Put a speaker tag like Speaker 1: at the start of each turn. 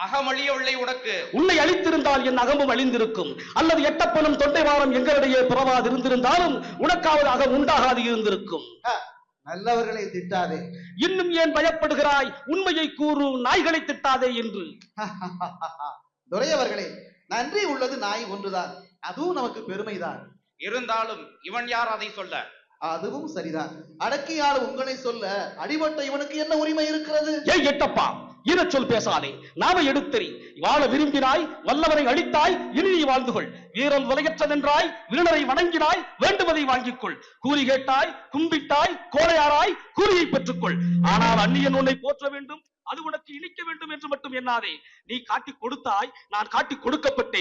Speaker 1: அகமழிய உள்ளே உனக்கு
Speaker 2: உன்னை அழித்திருந்தால் என் அகமும் அழிந்திருக்கும் அல்லது எட்டப்பனும் தொண்டை வாரம் எங்களிடையே பிறவாது இருந்திருந்தாலும் உனக்காவது அகம் உண்டாகாது இருந்திருக்கும்
Speaker 3: ஹ, நல்லவர்களை திட்டாதே
Speaker 2: இன்னும் ஏன் பயப்படுகிறாய் உண்மையை கூறு நாய்களை திட்டாதே என்று
Speaker 3: துரையவர்களே நன்றி உள்ளது நாய் ஒன்றுதான் அதுவும் நமக்கு பெருமைதான்
Speaker 1: இருந்தாலும் இவன் யார் அதை சொல்ல
Speaker 3: அதுவும் சரிதான் அடக்கியாள உங்களை சொல்ல அடிபட்ட இவனுக்கு என்ன உரிமை இருக்கிறது
Speaker 2: ஏய் எட்டப்பா ஈர சொல் பேசாதே நாம எடுத்தறி வாழ விரும்பினாய் வல்லவரை அழித்தாய் இனி நீ வாழ்ந்து கொள் வீரம் விலையற்றதென்றாய் வீணரை வணங்கினாய் வேண்டுவதை வாங்கிக் கொள் கூலி கேட்டாய் கும்பிட்டாய் கோழையாராய் கூலியை பெற்றுக்கொள் ஆனால் அந்நியன் உன்னை போற்ற வேண்டும் அது உனக்கு இனிக்க வேண்டும் என்று மட்டும் எண்ணாதே நீ காட்டிக் கொடுத்தாய் நான் காட்டிக் கொடுக்கப்பட்டேன்